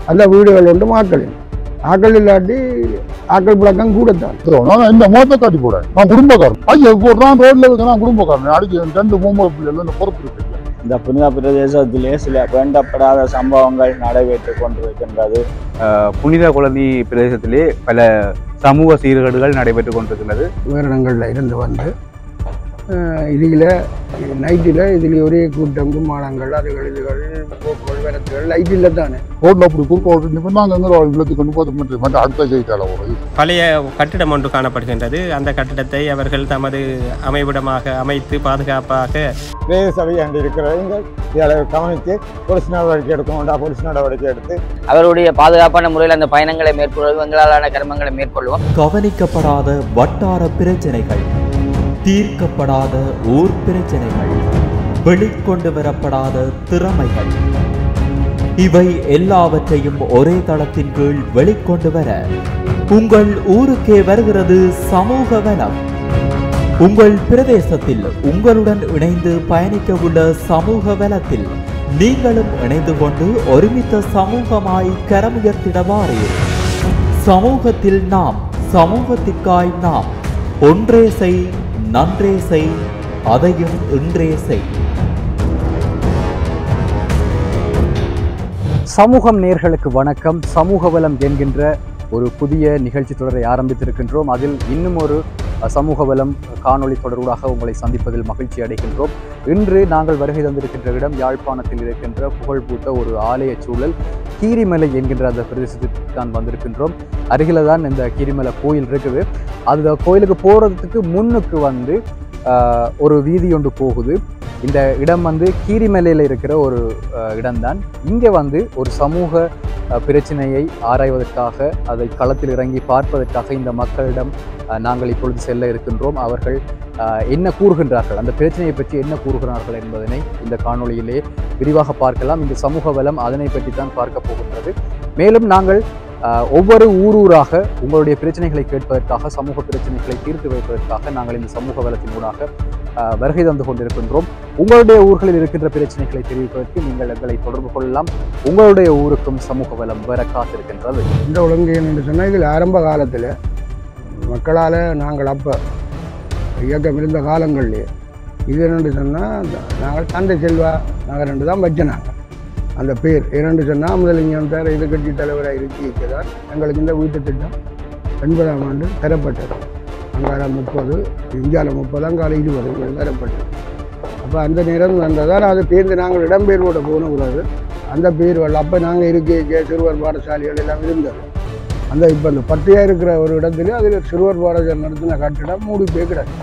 அந்த வீடுகள் உண்டு ஆக்களில் ஆக்கள் இல்லாட்டி ஆக்கள் புழக்கம் கூடத்தான் நான் இந்த முகத்தை காட்டி போறேன் நான் குடும்பக்காரன் ஐயா போடுறான் ரோட்ல இருக்க நான் குடும்பக்காரன் அடிச்சு ரெண்டு பொம்பளை பிள்ளைகள் இந்த பொறுப்பு இருக்கு இந்த புனித பிரதேசத்திலே சில வேண்டப்படாத சம்பவங்கள் நடைபெற்றுக் கொண்டிருக்கின்றது அஹ் புனித குழந்தை பிரதேசத்திலே பல சமூக சீர்கேடுகள் நடைபெற்றுக் கொண்டிருக்கிறது வேறிடங்களில் இருந்து வந்து இதில் நைட்டில் இதில் ஒரே கூட்டம் கும்மாளங்கள் அதுகள் இதுகள் போக்குகள் விளக்குகள் லைட்டில் தானே ரோட்ல அப்படி குறுக்க ஓட்டு நாங்க எங்க இல்லத்துக்கு கொண்டு போது மட்டும் மட்டும் அடுத்த செய்தியால ஒரு பழைய கட்டிடம் ஒன்று காணப்படுகின்றது அந்த கட்டிடத்தை அவர்கள் தமது அமைவிடமாக அமைத்து பாதுகாப்பாக பிரதேச சபை அன்று இருக்கிறவங்க இதை கவனித்து போலீஸ் நடவடிக்கை எடுக்கணும்டா போலீஸ் நடவடிக்கை எடுத்து அவருடைய பாதுகாப்பான முறையில் அந்த பயணங்களை மேற்கொள்வது எங்களாலான கர்மங்களை மேற்கொள்வோம் கவனிக்கப்படாத வட்டார பிரச்சனைகள் தீர்க்கப்படாத ஊர் பிரச்சனைகள் வெளிக்கொண்டு வரப்படாத திறமைகள் இவை எல்லாவற்றையும் ஒரே தளத்தின் கீழ் வெளிக்கொண்டு வர உங்கள் ஊருக்கே வருகிறது சமூக வனம் உங்கள் பிரதேசத்தில் உங்களுடன் இணைந்து பயணிக்க உள்ள சமூக வலத்தில் நீங்களும் இணைந்து கொண்டு ஒருமித்த சமூகமாய் கரமுயர்த்திட வாரீர் சமூகத்தில் நாம் சமூகத்திற்காய் நாம் ஒன்றே செய் நன்றே செய் அதையும் இன்றே செய் சமூகம் நேர்களுக்கு வணக்கம் சமூக வளம் என்கின்ற ஒரு புதிய நிகழ்ச்சி தொடரை ஆரம்பித்திருக்கின்றோம் அதில் இன்னும் ஒரு அஹ், சமூக வளம் காணொளி தொடர்பாக உங்களை சந்திப்பதில் மகிழ்ச்சி அடைகின்றோம் இன்று நாங்கள் வருகை தந்திருக்கின்ற இடம் யாழ்ப்பாணத்தில் இருக்கின்ற புகழ்பூத்த ஒரு ஆலய சூழல் கீரிமலை என்கின்ற அந்த பிரதேசத்திற்கு தான் வந்திருக்கின்றோம் அருகில தான் இந்த கீரிமலை கோயில் இருக்குது அந்த கோயிலுக்கு போகிறதுக்கு முன்னுக்கு வந்து ஆஹ், ஒரு வீதி ஒன்று போகுது இந்த இடம் வந்து கீரிமலையில் இருக்கிற ஒரு அஹ், இடம்தான் இங்கே வந்து ஒரு சமூக அஹ், பிரச்சனையை ஆராய்வதற்காக அதை களத்தில் இறங்கி பார்ப்பதற்காக இந்த மக்களிடம் அஹ், நாங்கள் இப்பொழுது செல்ல இருக்கின்றோம் அவர்கள் அஹ், என்ன கூறுகின்றார்கள் அந்த பிரச்சனையை பற்றி என்ன கூறுகிறார்கள் என்பதனை இந்த காணொளியிலே விரிவாக பார்க்கலாம் இந்த சமூக வளம் அதனை பற்றி தான் பார்க்க போகின்றது மேலும் நாங்கள் அஹ், ஒவ்வொரு ஊரூராக உங்களுடைய பிரச்சனைகளை கேட்பதற்காக சமூக பிரச்சனைகளை தீர்த்து வைப்பதற்காக நாங்கள் இந்த சமூக வளத்தினூடாக அஹ், வருகை தந்து கொண்டிருக்கின்றோம் உங்களுடைய ஊர்களில் இருக்கின்ற பிரச்சனைகளை தெரிவிப்பதற்கு நீங்கள் எங்களை தொடர்பு கொள்ளலாம் உங்களுடைய ஊருக்கும் சமூக வளம் வர காத்திருக்கின்றது இந்த ஒழுங்கு என்று சொன்னால் இதில் ஆரம்ப காலத்தில் மக்களால் நாங்கள் அப்போ இயக்கம் இருந்த காலங்கள்லேயே இது என்னென்று சொன்னால் நாங்கள் தந்தை செல்வா நகர் என்று தான் வச்ச நாங்கள் அந்த பேர் இரண்டு சொன்னால் முதலிங்கம் தர எதிர்கட்சி தலைவராக இருக்கி தான் எங்களுக்கு இந்த வீட்டு திட்டம் எண்பதாம் ஆண்டு தரப்பட்டது அங்கால முப்பது இந்தியாவில் முப்பது அங்கால இருபது இப்படி தரப்பட்டது அப்போ அந்த நேரம் வந்ததால் அது பேருந்து நாங்கள் இடம்பெயர்வோட போன கூடாது அந்த பேர் வரல அப்போ நாங்கள் இருக்க சிறுவர் பாடசாலைகள் எல்லாம் இருந்தது அந்த இப்போ அந்த பட்டியாக இருக்கிற ஒரு இடத்துல அதில் சிறுவர் பாடசாலை நடத்தின கட்டிடம் மூடி போய் கிடக்கு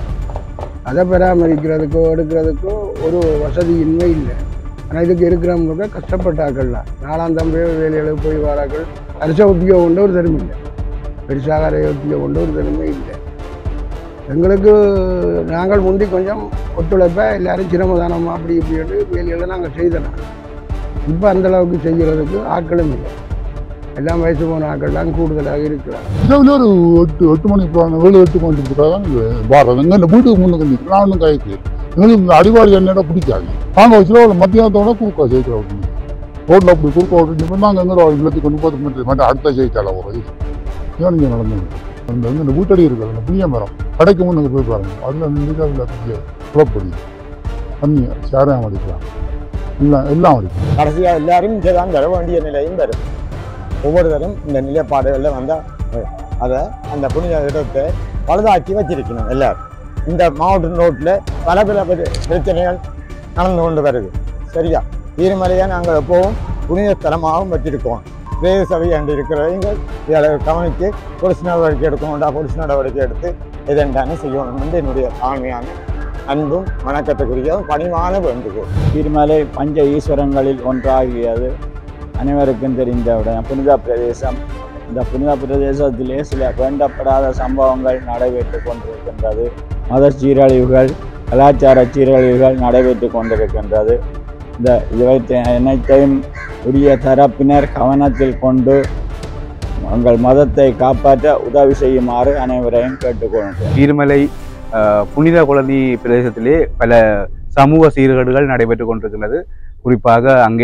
அதை பராமரிக்கிறதுக்கோ எடுக்கிறதுக்கோ ஒரு வசதியின்மை இல்லை ஆனால் இதுக்கு இருக்கிறவங்க கஷ்டப்பட்டாக்கள்லாம் நாலாம் தம்பி வேலைகளுக்கு போய் வராக்கள் அரச உத்தியோகம் கொண்டு ஒரு தருமை இல்லை பெருசாக அரை உத்தியோகம் கொண்டு ஒரு தருமை இல்லை எங்களுக்கு நாங்கள் முந்தி கொஞ்சம் ஒத்துழைப்பை எல்லாரும் சிரமதானமாக அப்படி இப்படி வேலைகளை நாங்கள் செய்தோம் இப்போ அந்த அளவுக்கு செய்கிறதுக்கு ஆட்களும் இல்லை எல்லாம் வயசு போன ஆட்கள் தான் கூடுதலாக இருக்கிறாங்க இதுல ஒரு எட்டு எட்டு மணி போறாங்க ஏழு எட்டு மணி தான் வாரம் எங்க இந்த வீட்டுக்கு முன்னுக்கு நிற்கிறேன் நான் ஒன்றும் கைக்கு எங்களுக்கு இந்த அடிவாரி எண்ணெயோட பிடிக்காது நாங்கள் வச்சுல மத்தியானத்தோட குறுக்கா ஜெயிக்கிற விட்டு ரோட்ல அப்படி குறுக்க விட்டு நாங்கள் எங்க இல்லத்துக்கு கொண்டு போது மட்டும் மட்டும் அடுத்த ஜெயிச்சால ஒரு இது ஏன் இங்கே நடந்தது அந்த வந்து இந்த வீட்டடி இருக்குது அந்த புளிய மரம் கடைக்கு முன்னுக்கு போய் பாருங்க அதில் நின்று அதில் புளிய குழப்படி தண்ணி சேரம் அடிக்கலாம் எல்லாம் எல்லாம் அடிக்கும் கடைசியாக எல்லாரும் இங்கே தான் தர வேண்டிய நிலையும் வரும் ஒவ்வொருத்தரும் இந்த நிலைப்பாடுகளில் வந்தால் அதை அந்த புனித இடத்தை பழுதாக்கி வச்சிருக்கணும் எல்லாரும் இந்த மாவட்ட ரோட்டில் பல பல பிர- பிரச்சனைகள் நடந்து கொண்டு வருது சரியா தீர்மலையை நாங்கள் எப்போவும் புனித ஸ்தலமாகவும் வச்சிருக்கோம் பிரதேச சபை அன்று இருக்கிறவங்க இதை கவனித்து போலீஸ் நடவடிக்கை எடுக்கணும்டா போலீஸ் நடவடிக்கை எடுத்து எதென்றான செய்யணும் என்று என்னுடைய தாழ்மையான அன்பும் வணக்கத்துக்குரிய பணிவான வேண்டுகோள் திருமலை பஞ்ச ஈஸ்வரங்களில் ஒன்றாகியது அனைவருக்கும் தெரிந்தவுடன் புனித பிரதேசம் இந்த புனித பிரதேசத்திலே சில வேண்டப்படாத சம்பவங்கள் நடைபெற்று கொண்டிருக்கின்றது மத சீரழிவுகள் கலாச்சார சீரழிவுகள் நடைபெற்று கொண்டிருக்கின்றது இந்த இவை அனைத்தையும் உரிய தரப்பினர் கவனத்தில் கொண்டு உங்கள் மதத்தை காப்பாற்ற உதவி செய்யுமாறு அனைவரையும் கேட்டுக்கொள்கிறேன் கீர்மலை அஹ், புனித குழந்தை பிரதேசத்திலே பல சமூக சீர்கேடுகள் நடைபெற்றுக் கொண்டிருக்கிறது குறிப்பாக அங்கே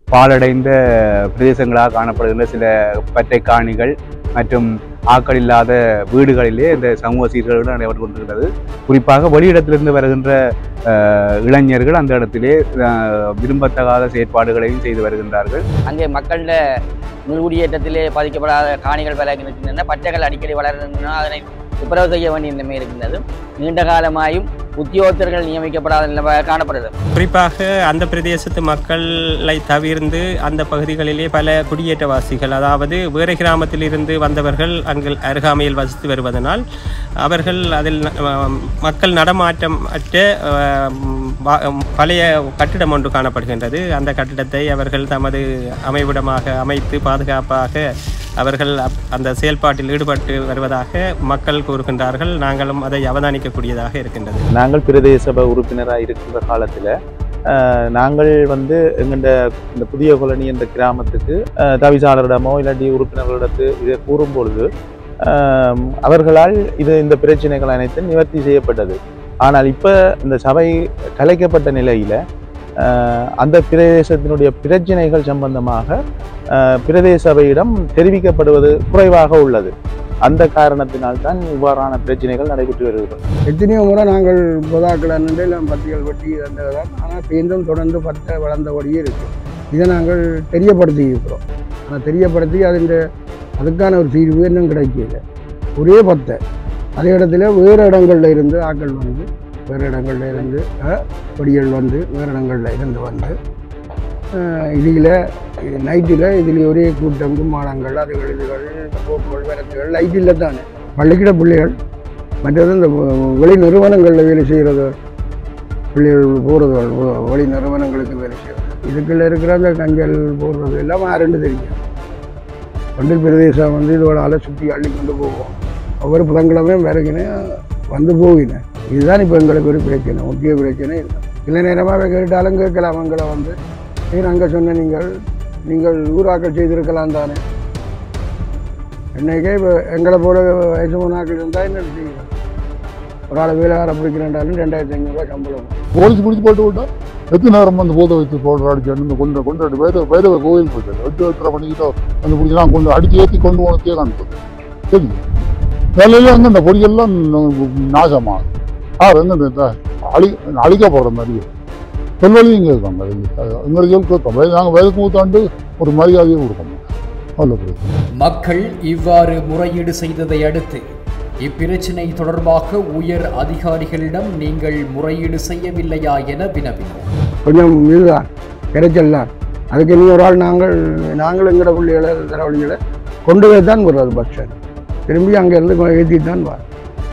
பாலடைந்த பிரதேசங்களாக காணப்படுகின்ற சில பற்றை காணிகள் மற்றும் ஆக்கள் இல்லாத வீடுகளிலே இந்த சமூக சீர்கேடுகள் நடைபெற்று கொண்டிருக்கிறது குறிப்பாக வெளியிடத்திலிருந்து வருகின்ற அஹ், இளைஞர்கள் அந்த இடத்திலே அஹ், விரும்பத்தகாத செயற்பாடுகளையும் செய்து வருகின்றார்கள் அங்கே மக்கள குடியேற்றத்திலே பாதிக்கப்படாத காணிகள் பல இருக்கின்றன பச்சைகள் அடிக்கடி வளர்கின்றன அதனை துப்புரவு செய்ய வேண்டிய நிலைமை இருக்கின்றது நீண்ட காலமாயும் உத்தியோகத்தர்கள் நியமிக்கப்படாத நிலைமை காணப்படுகிறது குறிப்பாக அந்த பிரதேசத்து மக்களை தவிர்ந்து அந்த பகுதிகளிலே பல குடியேற்றவாசிகள் அதாவது வேறு கிராமத்திலிருந்து வந்தவர்கள் அங்கு அருகாமையில் வசித்து வருவதனால் அவர்கள் அதில் அஹ், மக்கள் நடமாட்டம் அற்ற அஹ், வா- பழைய கட்டிடம் ஒன்று காணப்படுகின்றது அந்த கட்டிடத்தை அவர்கள் தமது அமைவிடமாக அமைத்து பாதுகாப்பாக அவர்கள் அப்- அந்த செயல்பாட்டில் ஈடுபட்டு வருவதாக மக்கள் கூறுகின்றார்கள் நாங்களும் அதை அவதானிக்கக்கூடியதாக இருக்கின்றது நாங்கள் பிரதேச சபை உறுப்பினராக இருக்கிற காலத்தில் நாங்கள் வந்து எங்கள்ட இந்த புதிய கொலனி என்ற கிராமத்துக்கு அஹ், தவிசாளரிடமோ இல்லாட்டி உறுப்பினர்களிடத்து இதை கூறும் பொழுது அஹ், அவர்களால் இது இந்த பிரச்சனைகள் அனைத்தும் நிவர்த்தி செய்யப்பட்டது ஆனால் இப்போ இந்த சபை கலைக்கப்பட்ட நிலையில் அந்த பிரதேசத்தினுடைய பிரச்சனைகள் சம்பந்தமாக அஹ், பிரதேச சபையிடம் தெரிவிக்கப்படுவது குறைவாக உள்ளது அந்த காரணத்தினால்தான் இவ்வாறான பிரச்சனைகள் நடைபெற்று வருகிறது எத்தனையோ முறை நாங்கள் பொதாக்கள் நின்று இல்லை பத்திகள் வெட்டி இருந்ததுதான் ஆனால் பேருந்தும் தொடர்ந்து பத்த வளர்ந்தபடியே இருக்கு இதை நாங்கள் தெரியப்படுத்தி இருக்கிறோம் ஆனால் தெரியப்படுத்தி அதில் அதுக்கான ஒரு தீர்வு இன்னும் கிடைக்கல ஒரே பத்தை அதே இடத்துல வேறு இடங்கள்ல இருந்து ஆட்கள் வந்து வேறு இடங்கள்ல இருந்து அஹ், கொடிகள் வந்து வேறு இடங்கள்ல இருந்து வந்து இதில் நைட்டில் இதில் ஒரே கூட்டம் கும்மாளங்கள் அதுகள் இதுகள் போக்குகள் வரத்துகள் லைட்டில் தானே பள்ளிக்கிட பிள்ளைகள் மற்றது இந்த வ- வெளி நிறுவனங்களில் வேலை செய்கிறது பிள்ளைகள் போகிறதுகள் வ- வெளி நிறுவனங்களுக்கு வேலை செய்கிறது இதுக்குள்ள இருக்கிற அந்த கஞ்சல் போடுறது எல்லாம் யாருன்னு தெரியும் பண்டில் பிரதேசம் வந்து இதோட அலை சுற்றி அள்ளி கொண்டு போவோம் ஒவ்வொரு புதன்கிழமையும் விறகினே வந்து போகினேன் இதுதான் இப்போ எங்களுக்கு ஒரு பிரச்சனை முக்கிய பிரச்சனை இதுதான் சில நேரமாக கேட்டாலும் கேட்கலாம் எங்களை வந்து நீர் அங்கே சொன்ன நீங்கள் நீங்கள் ஊராக்கள் செய்திருக்கலாம் தானே என்னைக்கே இப்போ எங்களை போல வயசு மூணாக்கள் இருந்தால் என்ன செய்யணும் ஒரு ஆள் வேலைக்கார பிடிக்கிறேன்டாலும் ரெண்டாயிரத்தி ஐநூறுரூவா சம்பளம் போலீஸ் பிடிச்சி போட்டு விட்டா எத்தனை நேரம் வந்து போதை வச்சு போடுற அடிச்சு இந்த கொண்டு கொண்டு வேத வேத கோயில் போயிட்டு எட்டு எட்டரை மணிக்கிட்ட வந்து பிடிச்சி நான் கொண்டு அடிச்சு ஏற்றி கொண்டு போனதே காண்பது சரி வேலையில அங்கே இந்த பொடியெல்லாம் நாசமாகும் யார் எங்க இந்த அழி அழிக்கப்படுற மாதிரி சொல்வழியும் கேட்காங்க எங்களுக்கு கேட்கும் நாங்கள் வேதக்கு ஊத்தாண்டு ஒரு மரியாதையை கொடுக்கணும் அவ்வளோ பிரச்சனை மக்கள் இவ்வாறு முறையீடு செய்ததை அடுத்து இப்பிரச்சினை தொடர்பாக உயர் அதிகாரிகளிடம் நீங்கள் முறையீடு செய்யவில்லையா என வினவினோம் கொஞ்சம் இதுதான் கிடைச்சல்லாம் அதுக்கு இன்னும் ஒரு ஆள் நாங்கள் நாங்கள் எங்கட பிள்ளைகளை தரவழிகளை கொண்டு போய் தான் போடுறது பஸ் ஸ்டாண்ட் திரும்பி அங்கேருந்து ஏற்றிட்டு தான் வர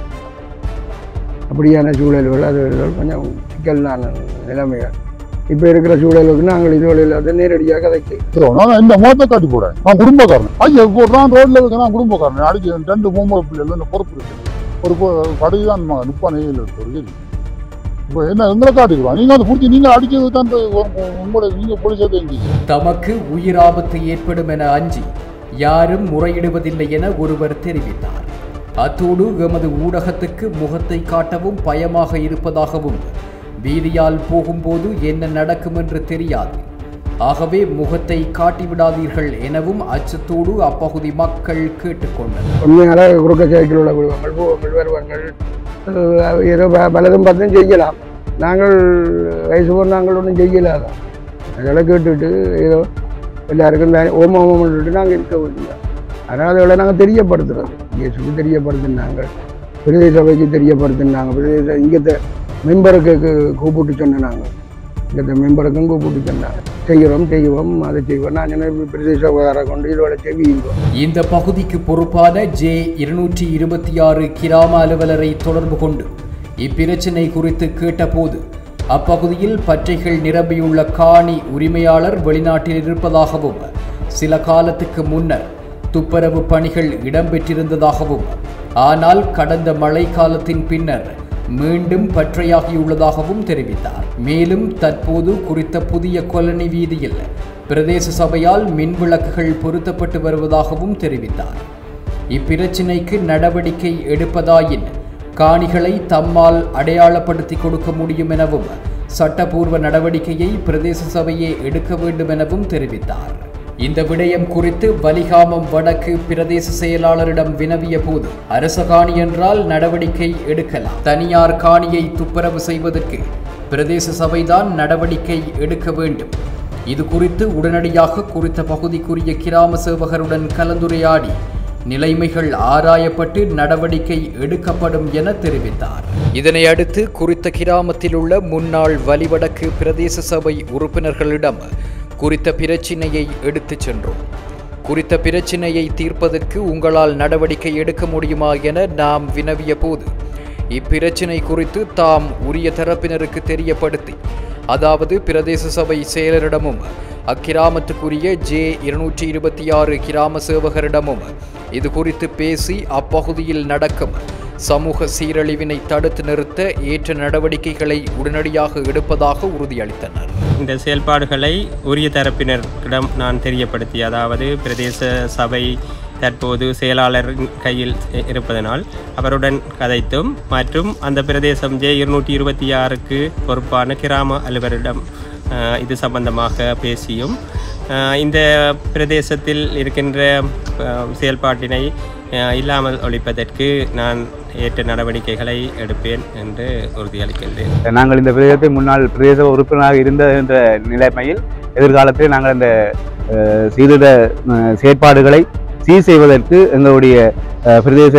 அப்படியான சூழல்கள் அது இதுகள் கொஞ்சம் சிக்கலான நிலைமைகள் இப்போ இருக்கிற சூழலுக்கு நாங்கள் இது வழியில் வந்து நேரடியாக கதைக்கு நான் இந்த முகத்தை காட்டி போடுறேன் நான் குடும்பக்காரன் ஐயா இப்போ நான் ரோட்ல இருக்க நான் குடும்பக்காரன் அடிச்சு ரெண்டு பொம்பளை பிள்ளைகள் இந்த பொறுப்பு இருக்கு ஒரு பொ- கடை தான் முப்பா நெய்யில் இருக்கு ஒரு கேள்வி இப்போ என்ன எங்களை காட்டிடுவான் நீங்க அதை பிடிச்சி நீங்க அடிச்சது தான் இந்த உ- உ- உங்களோட நீங்க போலீஸை தெரிஞ்சீங்க தமக்கு உயிர் ஆபத்து ஏற்படும் என அஞ்சி யாரும் முறையிடுவதில்லை என ஒருவர் தெரிவித்தார் அத்தோடு எமது ஊடகத்துக்கு முகத்தை காட்டவும் பயமாக இருப்பதாகவும் வீதியால் போகும்போது என்ன நடக்கும் என்று தெரியாது ஆகவே முகத்தை காட்டிவிடாதீர்கள் எனவும் அச்சத்தோடு அப்பகுதி மக்கள் கேட்டுக்கொண்டனர் உண்மையால குறுக்க சைக்கிள் உள்ள விடுவாங்கள் போவாங்கள் வருவாங்கள் அஹ் ஏதோ ப- பலதும் பார்த்தும் செய்யலாம் நாங்கள் வயசு போர் நாங்கள் ஒன்றும் செய்யலாதான் அதெல்லாம் கேட்டுட்டு ஏதோ எல்லாருக்கும் வே- ஓம ஓமம்ட்டு நாங்கள் இருக்க வேண்டியது அதனால் அதோட நாங்கள் தெரியப்படுத்துறது இயேசுக்கு தெரியப்படுத்தினாங்க பிரதேச சபைக்கு தெரியப்படுத்தினாங்க பிரதேச இங்கத்த மெம்பருக்கு கு- கூப்பிட்டு சொன்னாங்க இங்கத்த மெம்பருக்கும் கூப்பிட்டு சொன்னாங்க செய்கிறோம் செய்வோம் அதை செய்வோம் நான் என்ன பிரதேச சபையாரை கொண்டு இதோட செவியுங்கோ இந்த பகுதிக்கு பொறுப்பான ஜே இருநூற்றி இருபத்தி ஆறு கிராம அலுவலரை தொடர்பு கொண்டு இப்பிரச்சினை குறித்து கேட்டபோது அப்பகுதியில் பற்றைகள் நிரம்பியுள்ள காணி உரிமையாளர் வெளிநாட்டில் இருப்பதாகவும் சில காலத்துக்கு முன்னர் துப்புரவு பணிகள் இடம்பெற்றிருந்ததாகவும் ஆனால் கடந்த மழை காலத்தின் பின்னர் மீண்டும் பற்றையாகியுள்ளதாகவும் தெரிவித்தார் மேலும் தற்போது குறித்த புதிய கொலனி வீதியில் பிரதேச சபையால் மின் விளக்குகள் பொருத்தப்பட்டு வருவதாகவும் தெரிவித்தார் இப்பிரச்சினைக்கு நடவடிக்கை எடுப்பதாயின் காணிகளை தம்மால் அடையாளப்படுத்தி கொடுக்க முடியும் எனவும் சட்டபூர்வ நடவடிக்கையை பிரதேச சபையே எடுக்க வேண்டும் எனவும் தெரிவித்தார் இந்த விடயம் குறித்து வலிகாமம் வடக்கு பிரதேச செயலாளரிடம் வினவிய போது அரச காணி என்றால் நடவடிக்கை எடுக்கலாம் தனியார் காணியை துப்புரவு செய்வதற்கு பிரதேச சபைதான் நடவடிக்கை எடுக்க வேண்டும் இது குறித்து உடனடியாக குறித்த பகுதிக்குரிய கிராம சேவகருடன் கலந்துரையாடி நிலைமைகள் ஆராயப்பட்டு நடவடிக்கை எடுக்கப்படும் என தெரிவித்தார் இதனை அடுத்து குறித்த கிராமத்தில் உள்ள முன்னாள் வலிவடக்கு பிரதேச சபை உறுப்பினர்களிடம் குறித்த பிரச்சினையை எடுத்துச் சென்றோம் குறித்த பிரச்சினையை தீர்ப்பதற்கு உங்களால் நடவடிக்கை எடுக்க முடியுமா என நாம் வினவிய போது இப்பிரச்சினை குறித்து தாம் உரிய தரப்பினருக்கு தெரியப்படுத்தி அதாவது பிரதேச சபை செயலரிடமும் அக்கிராமத்துக்குரிய ஜே இருநூற்றி இருபத்தி ஆறு கிராம சேவகரிடமும் இது குறித்து பேசி அப்பகுதியில் நடக்கும் சமூக சீரழிவினை தடுத்து நிறுத்த ஏற்ற நடவடிக்கைகளை உடனடியாக எடுப்பதாக உறுதியளித்தனர் இந்த செயல்பாடுகளை உரிய தரப்பினரிடம் நான் தெரியப்படுத்தி அதாவது பிரதேச சபை தற்போது செயலாளர் கையில் இருப்பதனால் அவருடன் கதைத்தும் மற்றும் அந்த பிரதேசம் ஜே இருநூற்றி இருபத்தி ஆறுக்கு பொறுப்பான கிராம அலுவலரிடம் அஹ், இது சம்பந்தமாக பேசியும் அஹ், இந்த பிரதேசத்தில் இருக்கின்ற அஹ், செயல்பாட்டினை அஹ், இல்லாமல் ஒழிப்பதற்கு நான் ஏற்ற நடவடிக்கைகளை எடுப்பேன் என்று உறுதியளிக்கின்றேன் நாங்கள் இந்த பிரதேசத்தில் முன்னாள் பிரதேச உறுப்பினராக இருந்த என்ற நிலைமையில் எதிர்காலத்தில் நாங்கள் அந்த அஹ், சீர்திருத்த அஹ், செயற்பாடுகளை சீர் செய்வதற்கு எங்களுடைய அஹ், பிரதேச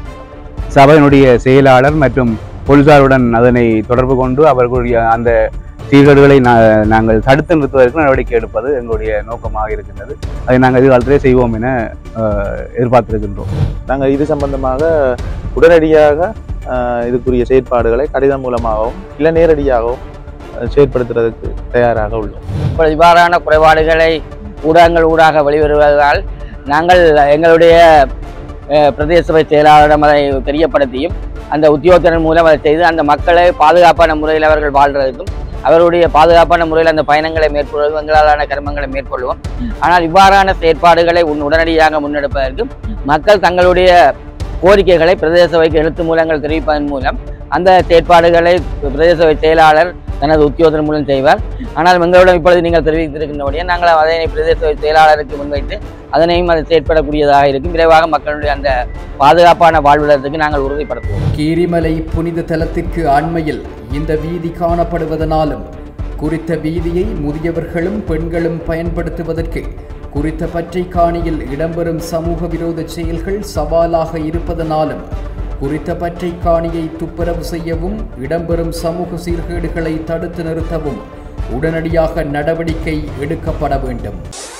சபையினுடைய செயலாளர் மற்றும் போலீசாருடன் அதனை தொடர்பு கொண்டு அவர்களுடைய அந்த சீர்கேடுகளை நா- நாங்கள் தடுத்து நிறுத்துவதற்கு நடவடிக்கை எடுப்பது எங்களுடைய நோக்கமாக இருக்கின்றது அதை நாங்கள் எதிர்காலத்திலே செய்வோம் என அஹ், எதிர்பார்த்திருக்கின்றோம் நாங்கள் இது சம்பந்தமாக உடனடியாக ஆஹ், இதுக்குரிய செயற்பாடுகளை கடிதம் மூலமாகவும் இல்லை நேரடியாகவும் அஹ், செயற்படுத்துறதுக்கு தயாராக உள்ளோம் இப்பொழுது இவ்வாறான குறைபாடுகளை ஊடகங்கள் ஊடாக வெளிவருவதால் நாங்கள் எங்களுடைய அஹ், பிரதேச சபை செயலாளரிடம் அதை தெரியப்படுத்தியும் அந்த உத்தியோகத்தினர் மூலம் அதை செய்து அந்த மக்களை பாதுகாப்பான முறையில் அவர்கள் வாழ்றதுக்கும் அவருடைய பாதுகாப்பான முறையில் அந்த பயணங்களை மேற்கொள்வதும் எங்களாலான கர்மங்களை மேற்கொள்வோம் ஆனால் இவ்வாறான செயற்பாடுகளை உன் உடனடியாக முன்னெடுப்பதற்கு மக்கள் தங்களுடைய கோரிக்கைகளை பிரதேச சபைக்கு எழுத்து மூலங்கள் தெரிவிப்பதன் மூலம் அந்த செயற்பாடுகளை பிரதேச சபை செயலாளர் தனது உத்தியோகத்தின் மூலம் செய்வார் ஆனால் எங்களிடம் இப்பொழுது நீங்கள் தெரிவித்திருக்கின்றபடியே நாங்கள் அதனை பிரதேச சபை செயலாளருக்கு முன்வைத்து அதனையும் அது செயற்படக்கூடியதாக இருக்கும் விரைவாக மக்களுடைய அந்த பாதுகாப்பான வாழ்விடத்துக்கு நாங்கள் உறுதிப்படுத்துவோம் கீரிமலை புனித தலத்திற்கு அண்மையில் இந்த வீதி காணப்படுவதனாலும் குறித்த வீதியை முதியவர்களும் பெண்களும் பயன்படுத்துவதற்கு குறித்த பற்றை காணியில் இடம்பெறும் சமூக விரோத செயல்கள் சவாலாக இருப்பதனாலும் குறித்த பற்றை காணியை துப்புரவு செய்யவும் இடம்பெறும் சமூக சீர்கேடுகளை தடுத்து நிறுத்தவும் உடனடியாக நடவடிக்கை எடுக்கப்பட வேண்டும்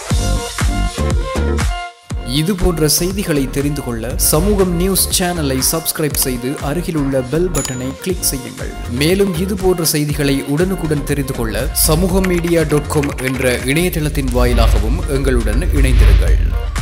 இது போன்ற செய்திகளை தெரிந்து கொள்ள சமூகம் நியூஸ் சேனலை சப்ஸ்கிரைப் செய்து அருகிலுள்ள பெல் பட்டனை கிளிக் செய்யுங்கள் மேலும் இது போன்ற செய்திகளை உடனுக்குடன் தெரிந்து கொள்ள சமூகம் மீடியா டாட் காம் என்ற இணையதளத்தின் வாயிலாகவும் எங்களுடன் இணைந்திருங்கள்